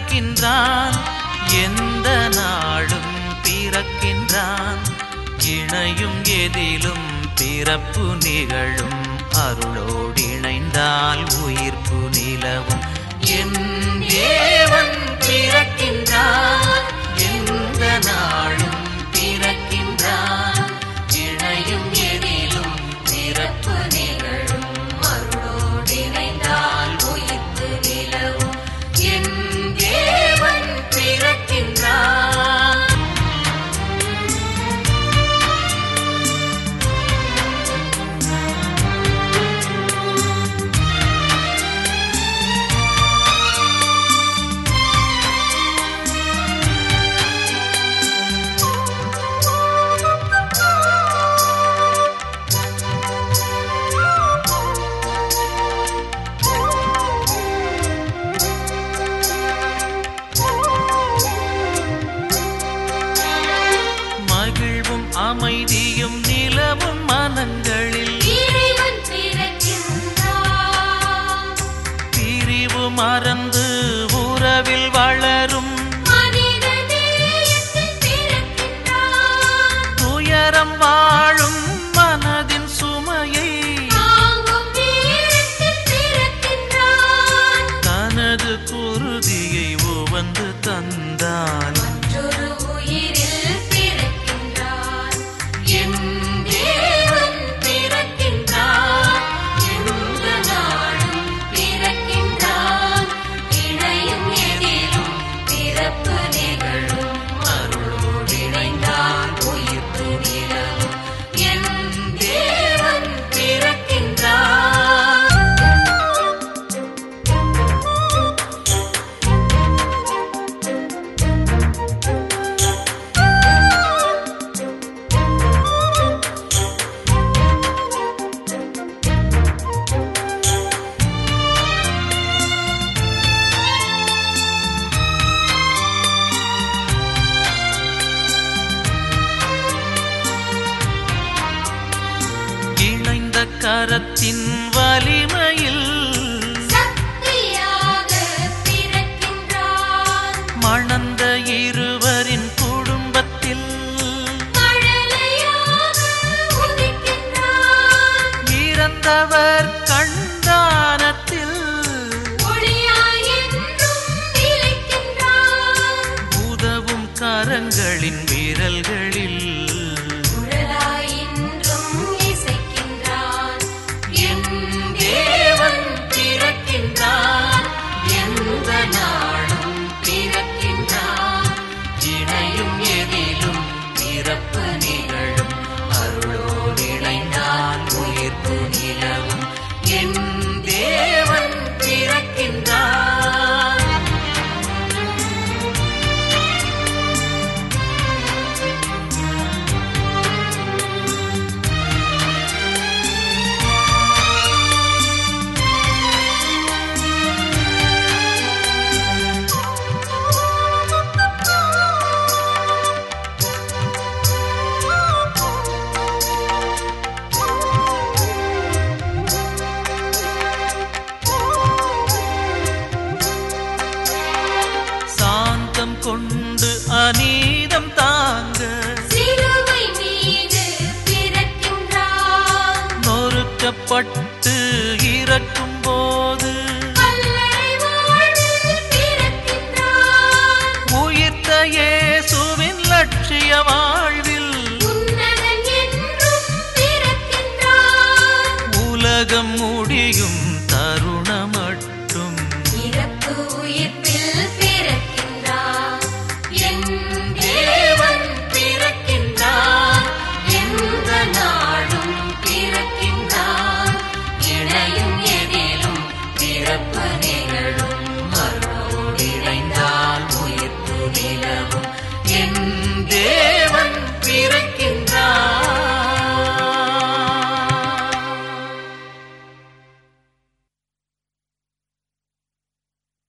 பிறக்கின்றான் எந்த நாளும் பிறக்கின்றான் இணையும் எதிலும் பிறப்பு நிகழும் அருளோடு இணைந்தால் உயிர்ப்பு நிலவும் என் தேவன் பிறக்கின்றான் எந்த நாளும் பிறக்கின்றான் இணையும் எதிலும் பிறப்பு நிகழும் அருளோடு இணைந்தால் உயிர்ப்பு நிலவும் என் தேவன் பிறக்கின்றான் மகிழ்வும் அமைதியும் நிலவும் மனங்களில் இறைவன் பிறக்கின்றான் பிரிவு மறந்து உறவில் வளரும் மனித நேயத்தில் பிறக்கின்றான் துயரம் வாழும் மனதின் சுமையை தாங்கும் நேரத்தில் பிறக்கின்றான் தனது குருதியை உவந்து தந்தால் மற்றொரு உயிரில் பிறக்கின்றான் என் தேவன் பிறக்கின்றான் எந்த நாளும் பிறக்கின்றான் இணையும் எதிலும் பிறப்பு நிகழும் அருளோடு இணைந்தால் உயிர்ப்பு நிலவும் என் தேவன் பிறக்கின்றான் இணைந்த கரத்தின் வலிமையில் சக்தியாக பிறக்கின்றான் மணந்த இருவரின் குடும்பத்தில் மழலையாக உதிக்கின்றான் இறந்தவர் கண்டானத்தில் ஒளியாய் என்றும் நிலைக்கின்றான் உதவும் கரங்களின் விரல்களில் குழலாய் என்றும் இசைக்கின்றான் என் தேவன் பிறக்கின்றான் எந்த நாளும் பிறக்கின்றான் இணையும் எதிலும் பிறப்பு நிகழும் அருளோடு இணைந்தால் உயிர்ப்பு நிலவும் என் தேவன் பிறக்கின்றான் சாந்தம் கொண்டு அநீதம் தாங்க சிலுவை மீது பிறக்கின்றான் நொறுக்கப்பட்ட